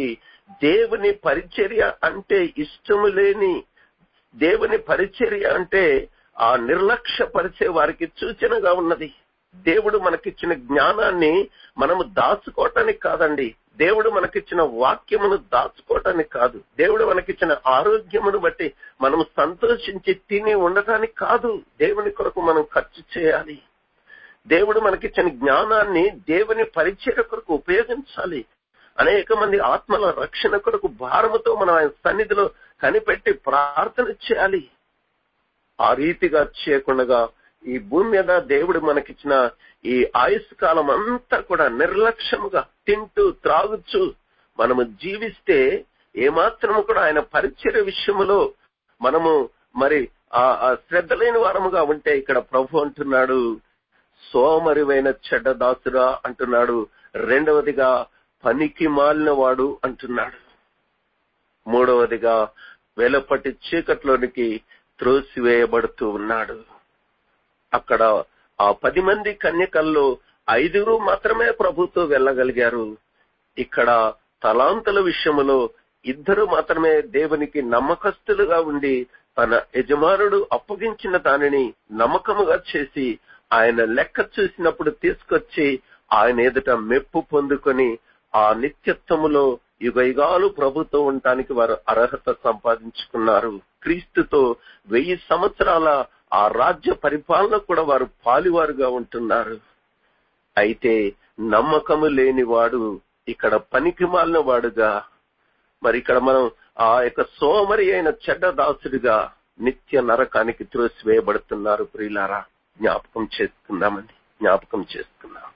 దేవుని పరిచర్య అంటే ఇష్టము లేని దేవుని పరిచర్య అంటే ఆ నిర్లక్ష్యపరిచే వారికి సూచనగా ఉన్నది దేవుడు మనకిచ్చిన జ్ఞానాన్ని మనము దాచుకోవటానికి కాదండి దేవుడు మనకిచ్చిన వాక్యమును దాచుకోవటానికి కాదు దేవుడు మనకిచ్చిన ఆరోగ్యమును బట్టి మనం సంతోషించి తిని ఉండటానికి కాదు దేవుని కొరకు మనం ఖర్చు చేయాలి దేవుడు మనకిచ్చిన జ్ఞానాన్ని దేవుని పరిచయ కొరకు ఉపయోగించాలి అనేక మంది ఆత్మల రక్షణ కొరకు భారముతో మనం ఆయన సన్నిధిలో కనిపెట్టి ప్రార్థన చేయాలి ఆ రీతిగా చేయకుండా ఈ భూమి మీద దేవుడు మనకిచ్చిన ఈ ఆయుష్ కాలం అంతా కూడా నిర్లక్ష్యముగా తింటూ త్రాగుచు మనము జీవిస్తే ఏమాత్రము కూడా ఆయన పరిచయ విషయములో మనము మరి ఆ శ్రద్ధ లేని వారముగా ఉంటే ఇక్కడ ప్రభు అంటున్నాడు సోమరివైన చెడ్డ దాసురా అంటున్నాడు రెండవదిగా పనికి మాలిన వాడు అంటున్నాడు మూడవదిగా వెలపటి చీకట్లోనికి త్రోసివేయబడుతూ ఉన్నాడు అక్కడ ఆ పది మంది కన్యకల్లో ఐదుగురు మాత్రమే ప్రభుతో వెళ్ళగలిగారు ఇక్కడ తలాంతుల విషయములో ఇద్దరు మాత్రమే దేవునికి నమ్మకస్తులుగా ఉండి తన యజమానుడు అప్పగించిన దానిని నమ్మకముగా చేసి ఆయన లెక్క చూసినప్పుడు తీసుకొచ్చి ఆయన ఎదుట మెప్పు పొందుకొని ఆ నిత్యత్వములో యుగయుగాలు ప్రభుతో ఉండటానికి వారు అర్హత సంపాదించుకున్నారు క్రీస్తుతో వెయ్యి సంవత్సరాల ఆ రాజ్య పరిపాలన కూడా వారు పాలివారుగా ఉంటున్నారు అయితే నమ్మకము లేనివాడు ఇక్కడ పనికి మాలిన వాడుగా మరి ఇక్కడ మనం ఆ యొక్క సోమరి అయిన చెడ్డ దాసుడిగా నిత్య నరకానికి త్రోసివేయబడుతున్నారు ప్రియులారా జ్ఞాపకం చేసుకుందామండి జ్ఞాపకం చేసుకుందాం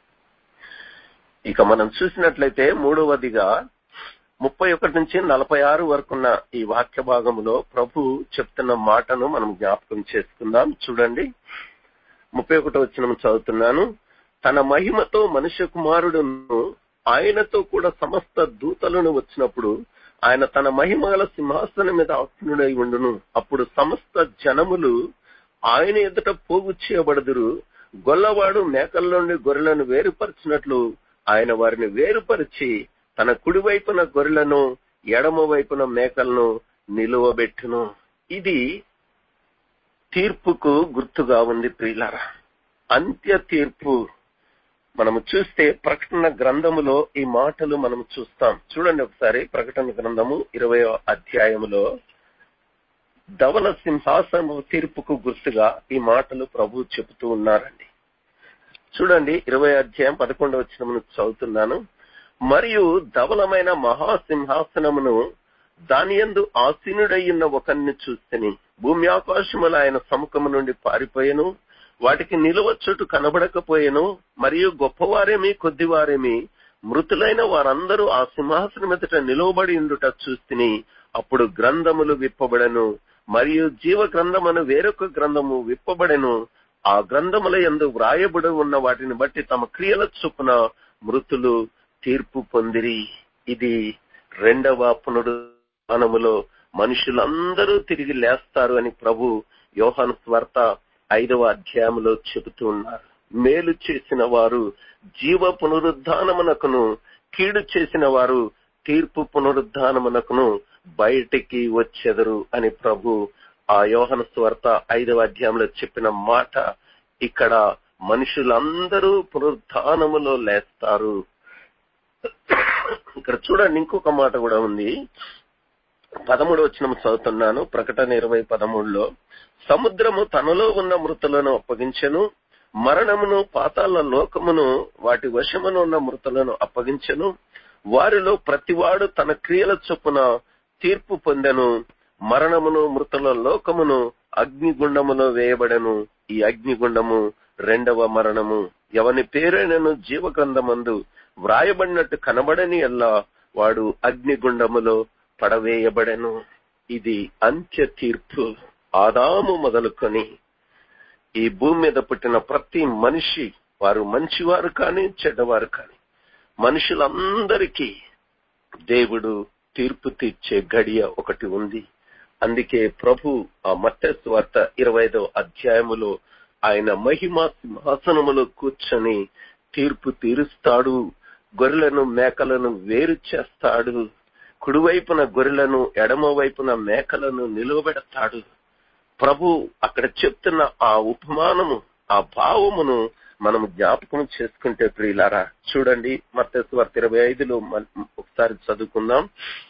ఇక మనం చూసినట్లయితే మూడవదిగా ముప్పై ఒకటి నుంచి నలభై ఆరు వరకున్న ఈ వాక్య భాగంలో ప్రభు చెప్తున్న మాటను మనం జ్ఞాపకం చేసుకుందాం చూడండి ముప్పై ఒకటో వచ్చిన చదువుతున్నాను తన మహిమతో మనుష్య కుమారుడును ఆయనతో కూడా సమస్త దూతలను వచ్చినప్పుడు ఆయన తన మహిమగల సింహాసనం మీద ఆసనుడై ఉండును అప్పుడు సమస్త జనములు ఆయన ఎదుట పోగు చేయబడదురు గొల్లవాడు మేకల నుండి గొర్రెలను వేరుపరిచినట్లు ఆయన వారిని వేరుపరిచి తన కుడి వైపున గొర్రెలను ఎడమ వైపున మేకలను నిలువబెట్టును ఇది తీర్పుకు గుర్తుగా ఉంది ప్రియులారా అంత్య తీర్పు మనము చూస్తే ప్రకటన గ్రంథములో ఈ మాటలు మనం చూస్తాం చూడండి ఒకసారి ప్రకటన గ్రంథము ఇరవై అధ్యాయములో ధవల సింహాసనము తీర్పుకు గుర్తుగా ఈ మాటలు ప్రభు చెబుతూ ఉన్నారండి చూడండి ఇరవై అధ్యాయం పదకొండవ వచ్చిన చదువుతున్నాను మరియు ధవలమైన మహాసింహాసనమును దాని ఎందు ఆసీనుడయ్యున్న ఒకరిని చూస్తేని భూమి ఆకాశములు ఆయన సముఖము నుండి పారిపోయెను వాటికి నిలువచ్చుటు కనబడకపోయెను మరియు గొప్పవారేమి కొద్దివారేమి మృతులైన వారందరూ ఆ సింహాసనం ఎదుట నిలువబడి ఉండుట చూస్తుని అప్పుడు గ్రంథములు విప్పబడెను మరియు జీవ గ్రంథమును వేరొక గ్రంథము విప్పబడెను ఆ గ్రంథముల ఎందు వ్రాయబడి ఉన్న వాటిని బట్టి తమ క్రియల చొప్పున మృతులు తీర్పు పొందిరి ఇది రెండవ పునరుద్ధానములో మనుషులందరూ తిరిగి లేస్తారు అని ప్రభు యోహాను స్వార్త ఐదవ అధ్యాయంలో చెబుతూ ఉన్నారు మేలు చేసిన వారు జీవ పునరుద్ధానమునకును కీడు చేసిన వారు తీర్పు పునరుద్ధానమునకును బయటికి వచ్చెదరు అని ప్రభు ఆ యోహన స్వార్త ఐదవ అధ్యాయంలో చెప్పిన మాట ఇక్కడ మనుషులందరూ పునరుద్ధానములో లేస్తారు ఇక్కడ చూడండి ఇంకొక మాట కూడా ఉంది పదమూడు వచ్చిన చదువుతున్నాను ప్రకటన ఇరవై పదమూడులో సముద్రము తనలో ఉన్న మృతులను అప్పగించెను మరణమును పాతాల లోకమును వాటి వశమును ఉన్న మృతులను అప్పగించెను వారిలో ప్రతివాడు తన క్రియల చొప్పున తీర్పు పొందెను మరణమును మృతుల లోకమును అగ్నిగుండములో వేయబడెను ఈ అగ్నిగుండము రెండవ మరణము ఎవని పేరైనను జీవగ్రంథమందు వ్రాయబడినట్టు కనబడని అల్లా వాడు అగ్నిగుండములో పడవేయబడెను ఇది అంత్య తీర్పు ఆదాము మొదలుకొని ఈ భూమి మీద పుట్టిన ప్రతి మనిషి వారు మంచివారు కానీ చెడ్డవారు కానీ మనుషులందరికీ దేవుడు తీర్పు తీర్చే గడియ ఒకటి ఉంది అందుకే ప్రభు ఆ మత్తస్ వార్త ఇరవై ఐదవ అధ్యాయములో ఆయన మహిమ సింహాసనములో కూర్చొని తీర్పు తీరుస్తాడు గొర్రెలను మేకలను వేరు చేస్తాడు కుడివైపున గొర్రెలను ఎడమ వైపున మేకలను నిలువబెడతాడు ప్రభు అక్కడ చెప్తున్న ఆ ఉపమానము ఆ భావమును మనం జ్ఞాపకం చేసుకుంటే ప్రియులారా చూడండి మత్స్వార్త ఇరవై ఐదులో ఒకసారి చదువుకుందాం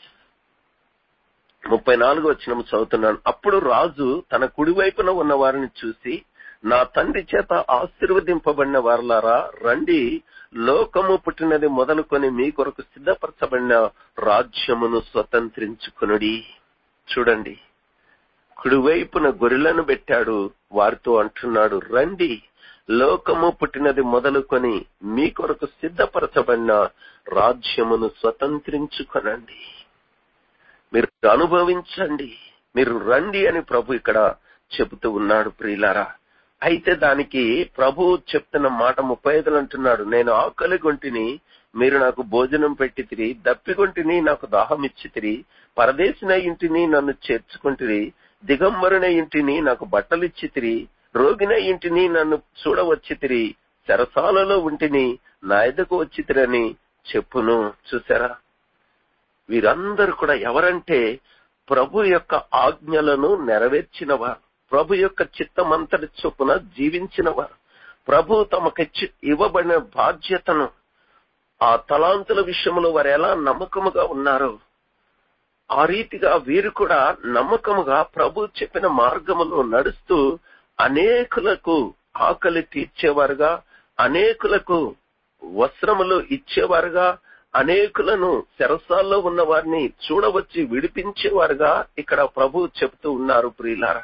ముప్పై నాలుగు వచ్చిన చదువుతున్నాను అప్పుడు రాజు తన కుడివైపున ఉన్న వారిని చూసి నా తండ్రి చేత ఆశీర్వదింపబడిన వారలారా రండి లోకము పుట్టినది మొదలుకొని మీ కొరకు సిద్ధపరచబడిన రాజ్యమును స్వతంత్రించుకునుడి చూడండి కుడివైపున గొర్రెలను పెట్టాడు వారితో అంటున్నాడు రండి లోకము పుట్టినది మొదలుకొని మీ కొరకు సిద్ధపరచబడిన రాజ్యమును స్వతంత్రించుకొనండి మీరు అనుభవించండి మీరు రండి అని ప్రభు ఇక్కడ చెబుతూ ఉన్నాడు ప్రియులారా అయితే దానికి ప్రభు చెప్తున్న మాట ముప్పై ఐదులు అంటున్నాడు నేను ఆకలి గొంటిని మీరు నాకు భోజనం పెట్టి తిరి దప్పిగొంటిని నాకు దాహం ఇచ్చి తిరి పరదేశిన ఇంటిని నన్ను చేర్చుకుంటిరి దిగంబరున ఇంటిని నాకు బట్టలిచ్చి తిరి రోగిన ఇంటిని నన్ను చూడవచ్చి తిరి చెరసాలలో ఉంటిని నా ఎద్దకు వచ్చి తిరని చెప్పును చూసారా వీరందరూ కూడా ఎవరంటే ప్రభు యొక్క ఆజ్ఞలను నెరవేర్చినవారు ప్రభు యొక్క చిత్తమంతటి చొప్పున జీవించినవారు ప్రభు తమకిచ్చి ఇవ్వబడిన బాధ్యతను ఆ తలాంతుల విషయంలో వారు ఎలా నమ్మకముగా ఉన్నారో ఆ రీతిగా వీరు కూడా నమ్మకముగా ప్రభు చెప్పిన మార్గములో నడుస్తూ అనేకులకు ఆకలి తీర్చేవారుగా అనేకులకు వస్త్రములు ఇచ్చేవారుగా అనేకులను చెరసాల్లో ఉన్న వారిని చూడవచ్చి విడిపించేవారుగా ఇక్కడ ప్రభు చెబుతూ ఉన్నారు ప్రియులారా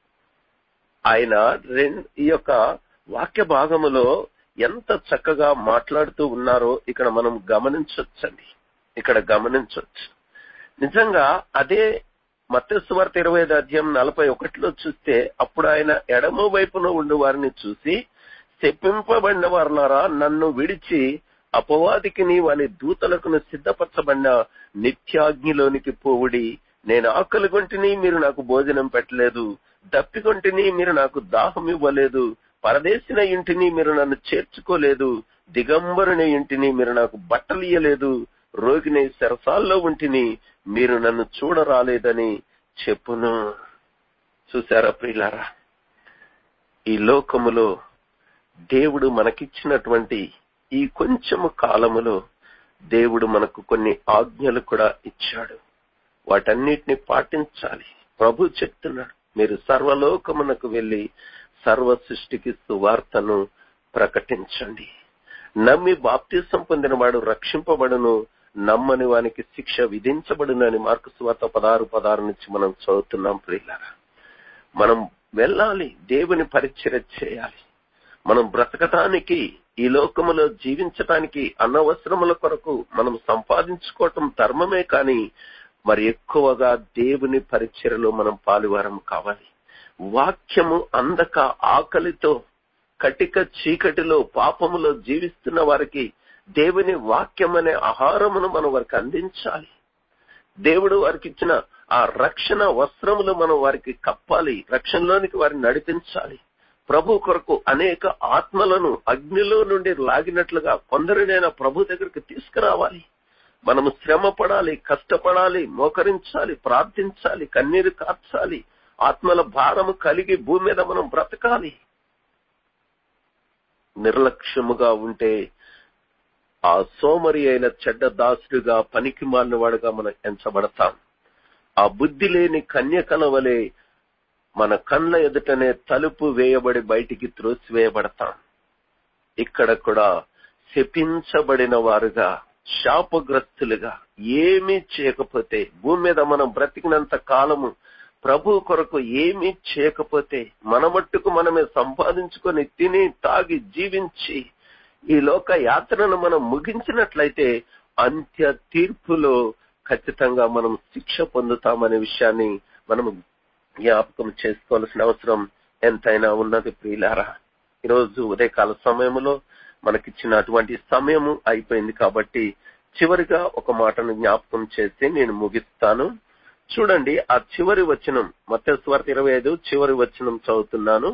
ఆయన ఈ యొక్క వాక్య భాగములో ఎంత చక్కగా మాట్లాడుతూ ఉన్నారో ఇక్కడ మనం గమనించవచ్చండి ఇక్కడ గమనించవచ్చు నిజంగా అదే మత్స్వార్త ఇరవై ఐదు అధ్యాయం నలభై ఒకటిలో చూస్తే అప్పుడు ఆయన ఎడమ వైపున ఉండి వారిని చూసి చెప్పింపబడిన వారులారా నన్ను విడిచి అపవాదికిని వాని దూతలకును సిద్ధపరచబడిన నిత్యాగ్నిలోనికి పోవుడి నేను ఆకలి కొంటిని మీరు నాకు భోజనం పెట్టలేదు దప్పికొంటిని మీరు నాకు దాహం ఇవ్వలేదు పరదేశిన ఇంటిని మీరు నన్ను చేర్చుకోలేదు దిగంబరుని ఇంటిని మీరు నాకు బట్టలు ఇయ్యలేదు రోగిని సరసాల్లో ఉంటిని మీరు నన్ను చూడరాలేదని చెప్పును చూసారా ప్రియులారా ఈ లోకములో దేవుడు మనకిచ్చినటువంటి ఈ కొంచెము కాలములో దేవుడు మనకు కొన్ని ఆజ్ఞలు కూడా ఇచ్చాడు వాటన్నిటిని పాటించాలి ప్రభు చెప్తున్నాడు మీరు సర్వలోకమునకు వెళ్లి సర్వ సృష్టికి సువార్తను ప్రకటించండి నమ్మి బాప్తిసం పొందినవాడు రక్షింపబడును నమ్మని వానికి శిక్ష విధించబడును అని మార్కు సువార్త పదహారు పదహారు నుంచి మనం చదువుతున్నాం ప్రియులారా మనం వెళ్ళాలి దేవుని పరిచయ చేయాలి మనం బ్రతకటానికి ఈ లోకములో జీవించటానికి అనవసరముల కొరకు మనం సంపాదించుకోవటం ధర్మమే కానీ మరి ఎక్కువగా దేవుని పరిచయలో మనం పాలువారం కావాలి వాక్యము అందక ఆకలితో కటిక చీకటిలో పాపములో జీవిస్తున్న వారికి దేవుని వాక్యం అనే ఆహారమును మనం వారికి అందించాలి దేవుడు వారికి ఇచ్చిన ఆ రక్షణ వస్త్రములు మనం వారికి కప్పాలి రక్షణలోనికి వారిని నడిపించాలి ప్రభు కొరకు అనేక ఆత్మలను అగ్నిలో నుండి లాగినట్లుగా కొందరినైనా ప్రభు దగ్గరికి తీసుకురావాలి మనము శ్రమ పడాలి కష్టపడాలి మోకరించాలి ప్రార్థించాలి కన్నీరు కార్చాలి ఆత్మల భారము కలిగి భూమి మీద మనం బ్రతకాలి నిర్లక్ష్యముగా ఉంటే ఆ సోమరి అయిన చెడ్డ దాసుడిగా పనికి మాలినవాడుగా మనం ఎంచబడతాం ఆ బుద్ధి లేని కన్యకల వలె మన కళ్ళ ఎదుటనే తలుపు వేయబడి బయటికి త్రోసివేయబడతాం ఇక్కడ కూడా శపించబడిన వారుగా శాపగ్రస్తులుగా ఏమీ చేయకపోతే భూమి మీద మనం బ్రతికినంత కాలము ప్రభు కొరకు ఏమీ చేయకపోతే మన మట్టుకు మనమే సంపాదించుకొని తిని తాగి జీవించి ఈ లోక యాత్రను మనం ముగించినట్లయితే అంత్య తీర్పులో ఖచ్చితంగా మనం శిక్ష పొందుతామనే విషయాన్ని మనం జ్ఞాపకం చేసుకోవాల్సిన అవసరం ఎంతైనా ఉన్నది ప్రియులారా ఈరోజు ఉదయకాల సమయంలో మనకిచ్చిన అటువంటి సమయము అయిపోయింది కాబట్టి చివరిగా ఒక మాటను జ్ఞాపకం చేసి నేను ముగిస్తాను చూడండి ఆ చివరి వచనం మత్స్వార్త ఇరవై ఐదు చివరి వచనం చదువుతున్నాను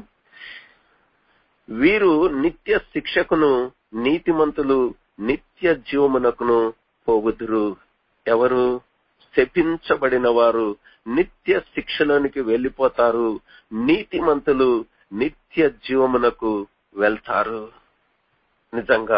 వీరు నిత్య శిక్షకును నీతిమంతులు నిత్య జీవమునకును పోవుదురు ఎవరు శపించబడిన వారు నిత్య శిక్షలోనికి వెళ్లిపోతారు నీతిమంతులు నిత్య జీవమునకు వెళ్తారు నిజంగా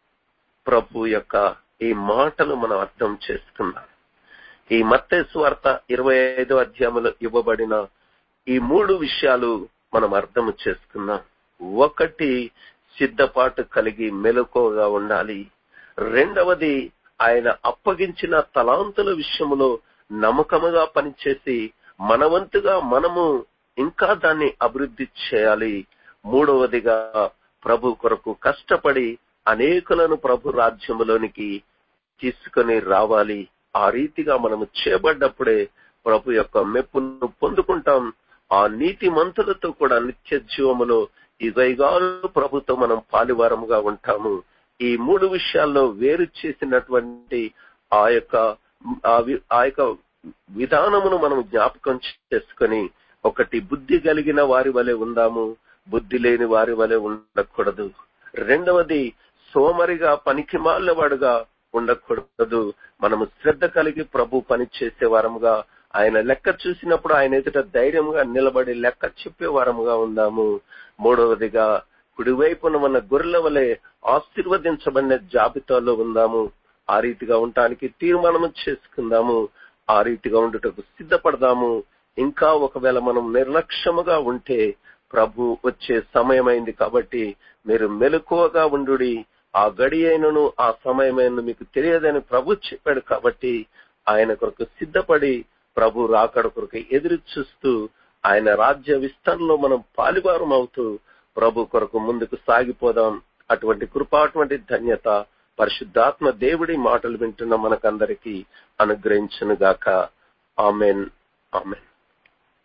ప్రభు యొక్క ఈ మాటలు మనం అర్థం చేసుకున్నాం ఈ మత్తేసు వార్త ఇరవై ఐదో అధ్యాయంలో ఇవ్వబడిన ఈ మూడు విషయాలు మనం అర్థం చేసుకున్నాం ఒకటి సిద్ధపాటు కలిగి మెలకువగా ఉండాలి రెండవది ఆయన అప్పగించిన తలాంతుల విషయంలో నమ్మకముగా పనిచేసి మనవంతుగా మనము ఇంకా దాన్ని అభివృద్ధి చేయాలి మూడవదిగా ప్రభు కొరకు కష్టపడి అనేకులను ప్రభు రాజ్యములోనికి తీసుకొని రావాలి ఆ రీతిగా మనము చేయబడ్డప్పుడే ప్రభు యొక్క మెప్పును పొందుకుంటాం ఆ నీతి మంతులతో కూడా నిత్య జీవములో ఇదైగాలు ప్రభుతో మనం పాలివారముగా ఉంటాము ఈ మూడు విషయాల్లో వేరు చేసినటువంటి ఆ యొక్క ఆ యొక్క విధానమును మనం జ్ఞాపకం చేసుకొని ఒకటి బుద్ధి కలిగిన వారి వలె ఉందాము బుద్ధి లేని వారి వలె ఉండకూడదు రెండవది సోమరిగా పనికి వాడుగా ఉండకూడదు మనము శ్రద్ధ కలిగి ప్రభు పని చేసే వారముగా ఆయన లెక్క చూసినప్పుడు ఆయన ఎదుట ధైర్యంగా నిలబడి లెక్క చెప్పే వారముగా ఉందాము మూడవదిగా కుడివైపున ఉన్న గొర్రెల వలె ఆశీర్వదించబడిన జాబితాలో ఉందాము ఆ రీతిగా ఉండటానికి తీర్మానం చేసుకుందాము ఆ రీతిగా ఉండుటకు సిద్ధపడదాము ఇంకా ఒకవేళ మనం నిర్లక్ష్యముగా ఉంటే ప్రభు వచ్చే సమయమైంది కాబట్టి మీరు మెలకువగా ఉండు ఆ గడి అయినను ఆ సమయమైన మీకు తెలియదని ప్రభు చెప్పాడు కాబట్టి ఆయన కొరకు సిద్ధపడి ప్రభు రాకడ కొరకు ఎదురు చూస్తూ ఆయన రాజ్య విస్తరణలో మనం పాలివారం అవుతూ ప్రభు కొరకు ముందుకు సాగిపోదాం అటువంటి కృప అటువంటి ధన్యత పరిశుద్ధాత్మ దేవుడి మాటలు వింటున్న మనకందరికీ అనుగ్రహించును గాక ఆమెన్ ఆమెన్